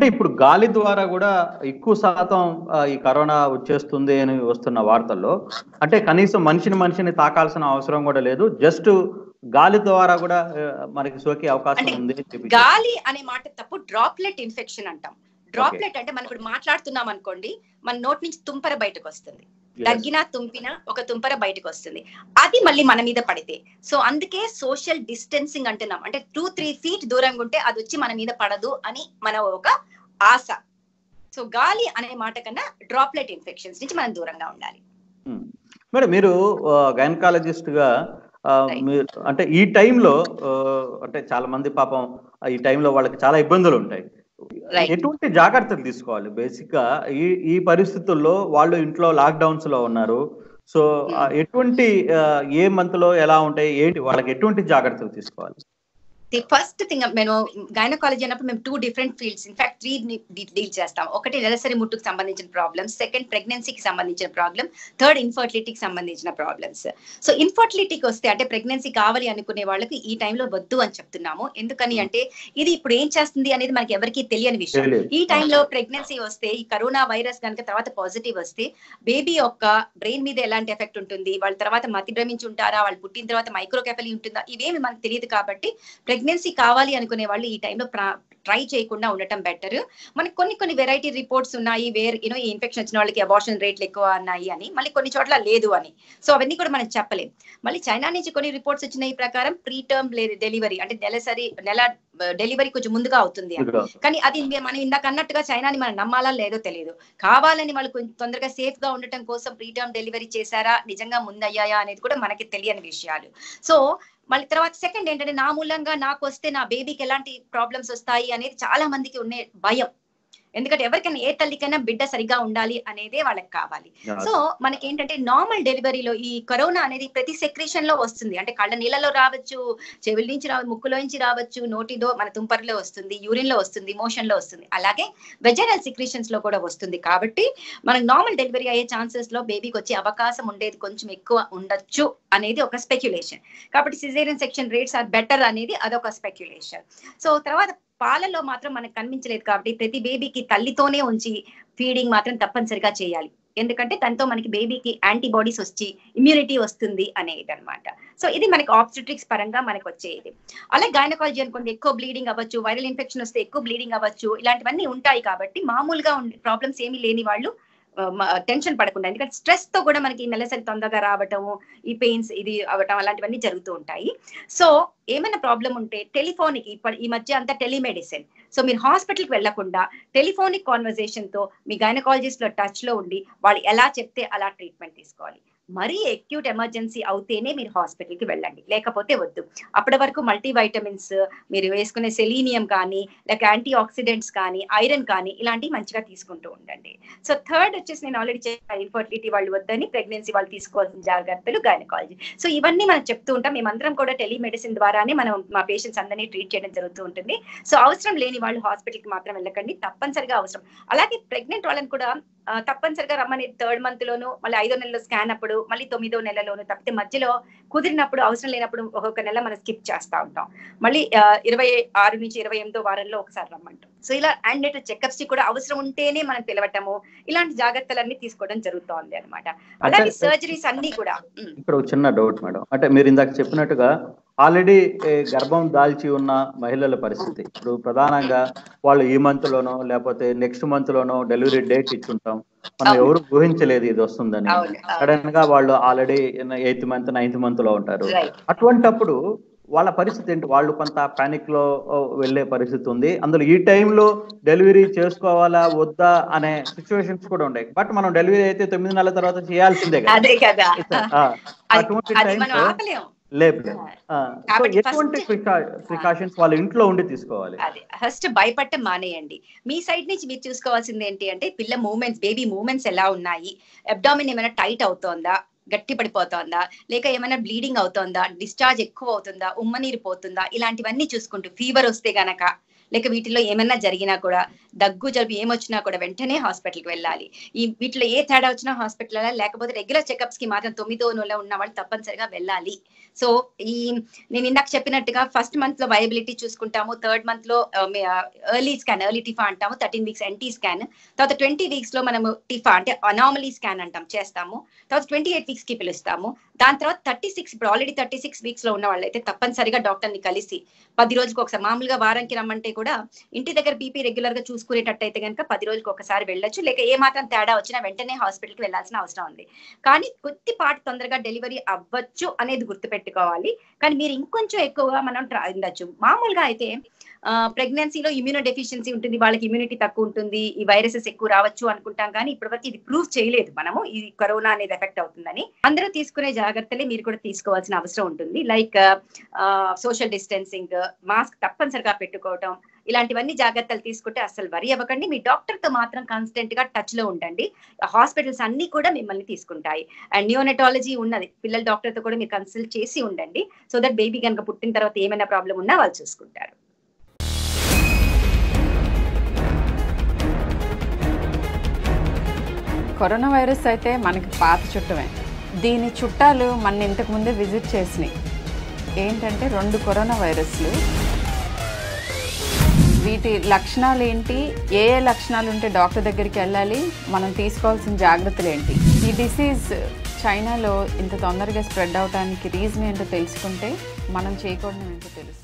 అంటే ఇప్పుడు గాలి ద్వారా కూడా ఎక్కువ శాతం ఆ, ఈ కరోనా వచ్చేస్తుంది అని వస్తున్న వార్తల్లో అంటే కనీసం మనిషిని మనిషిని తాకాల్సిన అవసరం కూడా లేదు జస్ట్ గాలి ద్వారా కూడా ఆ, మనకి సోకే అవకాశం అంటే ఉంది అని చెప్పి గాలి అనే మాట తప్పు డ్రాప్లెట్ ఇన్ఫెక్షన్ అంటాం డ్రాప్లెట్ అంటే మనం ఇప్పుడు మాట్లాడుతున్నాం అనుకోండి మన నోటి నుంచి తుంపర బయటకు వస్తుంది Yes. దగ్గినా తుంపినా ఒక తుంపర బయటకు వస్తుంది అది మళ్ళీ మన మీద పడితే సో అందుకే సోషల్ డిస్టెన్సింగ్ అంటున్నాం అంటే టూ త్రీ ఫీట్ దూరంగా ఉంటే అది వచ్చి మన మీద పడదు అని మన ఒక ఆశ సో గాలి అనే మాట కన్నా డ్రాప్లెట్ ఇన్ఫెక్షన్స్ నుంచి మనం దూరంగా ఉండాలి ఉమ్. మేడం మీరు గైనకాలజిస్ట్ గా ఆ, Right. మీరు అంటే ఈ టైంలో అంటే చాలా మంది పాపం ఆ, ఈ టైంలో వాళ్ళకి చాలా ఇబ్బందులు ఉంటాయి Right. ఎటువంటి జాగ్రత్తలు తీసుకోవాలి బేసిక్ గా ఈ ఈ పరిస్థితుల్లో వాళ్ళు ఇంట్లో లాక్డౌన్స్ లో ఉన్నారు సో ఆ, ఎటువంటి ఆ, ఏ మంత్ లో ఎలా ఉంటాయి ఏంటి వాళ్ళకి ఎటువంటి జాగ్రత్తలు తీసుకోవాలి ది ఫస్ట్ థింగ్ మేము గైనకాలజీ అన్నప్పుడు మేము two different fields in fact three deal చేస్తాం ఒకటి నెలసరి ముట్టుకు సంబంధించిన ప్రాబ్లమ్స్ సెకండ్ ప్రెగ్నెన్సీకి సంబంధించిన ప్రాబ్లమ్ థర్డ్ ఇన్ఫర్టిలిటీకి సంబంధించిన ప్రాబ్లమ్స్ సో ఇన్ఫర్టిలిటీకి వస్తే అంటే ప్రెగ్నెన్సీ కావాలి అనుకునే వాళ్ళకి ఈ టైంలో వద్దు అని చెప్తున్నాము ఎందుకని అంటే ఇది ఇప్పుడు ఏం చేస్తుంది అనేది మనకి ఎవరికీ తెలియని విషయం తెలియదు. ఈ టైంలో ప్రెగ్నెన్సీ వస్తే ఈ కరోనా వైరస్ కనుక తర్వాత పాజిటివ్ వస్తే బేబీ యొక్క బ్రెయిన్ మీద ఎలాంటి ఎఫెక్ట్ ఉంటుంది వాళ్ళ తర్వాత మతి భ్రమించి ఉంటారా వాళ్ళు పుట్టిన తర్వాత మైక్రోకెఫలి ఉంటుందా ఇవేమి మనకు తెలియదు కాబట్టి ప్రెగ్నెన్సీ కావాలి అనుకునే వాళ్ళు ఈ టైంలో ట్రై చేయకుండా ఉండటం బెటర్ మనకి కొన్ని కొన్ని వెరైటీ రిపోర్ట్స్ ఉన్నాయి వేర్ యూనో ఈ ఇన్ఫెక్షన్ వచ్చిన వాళ్ళకి అబార్షన్ రేట్లు ఎక్కువ ఉన్నాయి అని మళ్ళీ కొన్ని చోట్ల లేదు అని సో అవన్నీ కూడా మనం చెప్పలేం మళ్ళీ చైనా నుంచి కొన్ని రిపోర్ట్స్ వచ్చిన ఈ ప్రకారం ప్రీ టర్మ్ డెలివరీ అంటే నెలసరి నెల డెలివరీ కొంచెం ముందుగా అవుతుంది అని కానీ అది మే- మనం ఇందాక అన్నట్టుగా చైనాని మనం నమ్మాలా లేదో తెలియదు కావాలని వాళ్ళు కొంచెం తొందరగా సేఫ్ గా ఉండటం కోసం ప్రీ టర్మ్ డెలివరీ చేశారా నిజంగా ముందయ్యాయా అనేది కూడా మనకి తెలియని విషయాలు సో మళ్ళీ తర్వాత సెకండ్ ఏంటంటే నా మూలంగా నాకు వస్తే నా బేబీకి ఎలాంటి ప్రాబ్లమ్స్ వస్తాయి అనేది చాలా మందికి ఉండే భయం ఎందుకంటే ఎవరికైనా ఏ తల్లికైనా బిడ్డ సరిగా ఉండాలి అనేదే వాళ్ళకి కావాలి సో మనకి ఏంటంటే నార్మల్ డెలివరీలో ఈ కరోనా అనేది ప్రతి సెక్రేషన్ లో వస్తుంది అంటే కళ్ళ నీళ్ళలో రావచ్చు చెవుల నుంచి రావచ్చు ముక్కులో నుంచి రావచ్చు నోటిదో మన తుంపరిలో వస్తుంది యూరిన్ లో వస్తుంది మోషన్ లో వస్తుంది అలాగే వెజనల్ సిక్రేషన్స్ లో కూడా వస్తుంది కాబట్టి మనకు నార్మల్ డెలివరీ అయ్యే ఛాన్సెస్ లో బేబీకి వచ్చే అవకాశం ఉండేది కొంచెం ఎక్కువ ఉండొచ్చు అనేది ఒక స్పెక్యులేషన్ కాబట్టి caesarean section rates are better అనేది అదొక స్పెక్యులేషన్ సో తర్వాత పాలలో మాత్రం మనకు కనిపించలేదు కాబట్టి ప్రతి బేబీకి తల్లితోనే ఉంచి ఫీడింగ్ మాత్రం తప్పనిసరిగా చేయాలి ఎందుకంటే దాంతో మనకి బేబీకి యాంటీబాడీస్ వచ్చి ఇమ్యూనిటీ వస్తుంది అనేది అనమాట సో ఇది మనకి ఆబ్స్టిట్రిక్స్ పరంగా మనకు వచ్చేది అలాగే గైనకాలజీ అనుకోండి ఎక్కువ బ్లీడింగ్ అవ్వచ్చు వైరల్ ఇన్ఫెక్షన్ వస్తే ఎక్కువ బ్లీడింగ్ అవ్వచ్చు ఇలాంటివన్నీ ఉంటాయి కాబట్టి మామూలుగా ఉండే ప్రాబ్లమ్స్ ఏమీ లేని వాళ్ళు టెన్షన్ పడకుండా ఎందుకంటే స్ట్రెస్ తో కూడా మనకి నెలసరి తొందరగా రావటము ఈ పెయిన్స్ ఇది అవ్వటం అలాంటివన్నీ జరుగుతూ ఉంటాయి సో ఏమైనా ప్రాబ్లం ఉంటే టెలిఫోనిక్ ఇప్పటి ఈ మధ్య అంతా టెలిమెడిసిన్ సో మీరు హాస్పిటల్కి వెళ్లకుండా టెలిఫోనిక్ కాన్వర్జేషన్ తో మీ గైనకాలజిస్ట్ లో టచ్ లో ఉండి వాళ్ళు ఎలా చెప్తే అలా ట్రీట్మెంట్ తీసుకోవాలి మరీ అక్యూట్ ఎమర్జెన్సీ అవుతేనే మీరు hospital కి వెళ్ళండి లేకపోతే వద్దు అప్పటి వరకు మల్టీ వైటమిన్స్ మీరు వేసుకునే సెలీనియం కానీ లేక యాంటీ ఆక్సిడెంట్స్ కానీ ఐరన్ కానీ ఇలాంటివి మంచిగా తీసుకుంటూ ఉండండి సో థర్డ్ వచ్చేసి నేను ఆల్రెడీ చెప్పాను ఇన్ఫర్టిలిటీ వాళ్ళు వద్దని ప్రెగ్నెన్సీ వాళ్ళు తీసుకోవాల్సిన జాగ్రత్తలు గైనకాలజీ సో ఇవన్నీ మనం చెప్తూ ఉంటాం మేమందరం కూడా టెలిమెడిసిన్ ద్వారానే మనం మా పేషెంట్స్ అందరినీ ట్రీట్ చేయడం జరుగుతూ ఉంటుంది సో అవసరం లేని వాళ్ళు హాస్పిటల్కి మాత్రం వెళ్ళకండి తప్పనిసరిగా అవసరం అలాగే ప్రెగ్నెంట్ వాళ్ళని కూడా ఆ, తప్పనిసరిగా రమ్మని థర్డ్ మంత్ లోను మళ్ళీ ఐదో నెలలో స్కాన్ అప్పుడు మళ్ళీ తొమ్మిదో నెలలోను తప్పితే మధ్యలో కుదిరినప్పుడు అవసరం లేనప్పుడు ఒక్కొక్క నెల మనం స్కిప్ చేస్తా ఉంటాం మళ్ళీ ఆ, ఇరవై ఆరు నుంచి ఇరవై ఎనిమిదో వారంలో ఒకసారి రమ్మంటాం సో ఇలా అండ్ చెకప్స్ కి కూడా అవసరం ఉంటేనే మనం పిలవటము ఇలాంటి జాగ్రత్తలన్నీ తీసుకోవడం జరుగుతోంది అనమాట అలాగే అంటే- సర్జరీస్ అన్ని కూడా ఉమ్, ఇక్కడ ఒక చిన్న డౌట్ మేడం అంటే మీరు ఇందాక చెప్పినట్టుగా ఆల్రెడీ గర్భం దాల్చి ఉన్న మహిళల పరిస్థితి ఇప్పుడు ప్రధానంగా వాళ్ళు ఈ మంత్ లోనో లేకపోతే నెక్స్ట్ మంత్ లోనో డెలివరీ డేట్ ఇచ్చుంటాం మనం అవును. ఎవరు ఊహించలేదు ఇది వస్తుందని అవును అవును. సడన్ గా వాళ్ళు already eighth month ninth month లో ఉంటారు రైట్ అటువంటప్పుడు వాళ్ళ పరిస్థితి ఏంటి వాళ్ళు కొంత పానిక్ లో ఓ, వెళ్ళే పరిస్థితి ఉంది అందులో ఈ టైంలో డెలివరీ చేసుకోవాలా వద్దా అనే సిచ్యువేషన్స్ కూడా ఉన్నాయి బట్ మనం డెలివరీ అయితే తొమ్మిది నెలల తర్వాత చేయాల్సిందే కదా అదే కదా ఆ, అది అటువంటి అది మనం టైంలో ఆపలేం లేదు లేదు. ఆ, సో కాబట్టి ఎటువంటి first- ప్రికాషన్స్ వాళ్ళ ఇంట్లో ఉండి తీసుకోవాలి అదే ఫస్ట్ భయపడటం మానేయండి మీ సైడ్ నుంచి మీరు చూసుకోవాల్సింది ఏంటి అంటే పిల్ల మూమెంట్స్ బేబీ మూమెంట్స్ ఎలా ఉన్నాయి అబ్డామిన్ ఏమైనా టైట్ అవుతోందా గట్టి పడిపోతోందా లేక ఏమైనా బ్లీడింగ్ అవుతోందా డిశ్చార్జ్ ఎక్కువ అవుతుందా ఉమ్మనీరు పోతుందా ఇలాంటివన్నీ చూసుకుంటూ ఫీవర్ వస్తే గనక లేక వీటిలో ఏమైనా జరిగినా కూడా దగ్గు జలుబు ఏమొచ్చినా కూడా వెంటనే హాస్పిటల్కి వెళ్ళాలి ఈ వీటిలో ఏ తేడా వచ్చినా హాస్పిటల్ వెళ్ళాలి లేకపోతే రెగ్యులర్ చెకప్స్ కి మాత్రం తొమ్మిదో నెల ఉన్న వాళ్ళు తప్పనిసరిగా వెళ్ళాలి సో ఈ నేను ఇందాక చెప్పినట్టుగా ఫస్ట్ మంత్ లో వయబిలిటీ చూసుకుంటాము థర్డ్ మంత్ లో ఎర్లీ స్కాన్ ఎర్లీ టిఫా అంటాము థర్టీన్ వీక్స్ ఎన్టీ స్కాన్ తర్వాత ట్వంటీ వీక్స్ లో మనము టిఫా అంటే అనామలీ స్కాన్ అంటాం చేస్తాము తర్వాత ట్వంటీ ఎయిట్ వీక్స్ కి పిలుస్తాము దాని తర్వాత థర్టీ సిక్స్ ఇప్పుడు ఆల్రెడీ థర్టీ సిక్స్ వీక్స్ లో ఉన్న వాళ్ళైతే తప్పనిసరిగా డాక్టర్ ని కలిసి పది రోజులకు ఒకసారి మామూలుగా వారానికి రమ్మంటే కూడా ఇంటి దగ్గర బీపీ రెగ్యులర్ గా చూసుకునేటట్టు అయితే కనుక పది రోజులకు ఒకసారి వెళ్ళొచ్చు లేక ఏ మాత్రం తేడా వచ్చినా వెంటనే హాస్పిటల్ కి వెళ్ళాల్సిన అవసరం ఉంది కానీ కొద్దిపాటి తొందరగా డెలివరీ అవ్వచ్చు అనేది గుర్తుపెట్టుకోవాలి కానీ మీరు ఇంకొంచెం ఎక్కువగా మనం ట్రా ఉండొచ్చు మామూలుగా అయితే ప్రెగ్నెన్సీలో ఇమ్యూనో డెఫిషియన్సీ ఉంటుంది వాళ్ళకి ఇమ్యూనిటీ తక్కువ ఉంటుంది ఈ వైరసెస్ ఎక్కువ రావచ్చు అనుకుంటాం కానీ ఇప్పటివరకు ఇది ప్రూవ్ చేయలేదు మనము ఈ కరోనా అనేది ఎఫెక్ట్ అవుతుందని అందరూ తీసుకునే జాగ్రత్తలే మీరు కూడా తీసుకోవాల్సిన అవసరం ఉంటుంది లైక్ సోషల్ డిస్టెన్సింగ్ మాస్క్ తప్పనిసరిగా పెట్టుకోవటం ఇలాంటివన్నీ జాగ్రత్తలు తీసుకుంటే అసలు వరి అవ్వకండి మీ డాక్టర్ తో మాత్రం కాన్స్టెంట్ గా టచ్ లో ఉండండి హాస్పిటల్స్ అన్ని కూడా మిమ్మల్ని తీసుకుంటాయి అండ్ న్యూనటాలజీ ఉన్నది పిల్లల డాక్టర్ తో కూడా మీరు కన్సల్ట్ చేసి ఉండండి సో దట్ బేబీ కనుక పుట్టిన తర్వాత ఏమైనా ప్రాబ్లం ఉన్నా వాళ్ళు చూసుకుంటారు కరోనా వైరస్ అయితే మనకి పాత చుట్టమే దీని చుట్టాలు మన ఇంతకు ముందే విజిట్ చేసినాయి ఏంటంటే రెండు కరోనా వైరస్లు వీటి లక్షణాలు ఏంటి ఏ ఏ లక్షణాలు ఉంటే డాక్టర్ దగ్గరికి వెళ్ళాలి మనం తీసుకోవాల్సిన జాగ్రత్తలు ఏంటి ఈ డిసీజ్ చైనాలో ఇంత తొందరగా స్ప్రెడ్ అవడానికి రీజన్ ఏంటో తెలుసుకుంటే మనం చేయకూడదు ఏంటో తెలుసు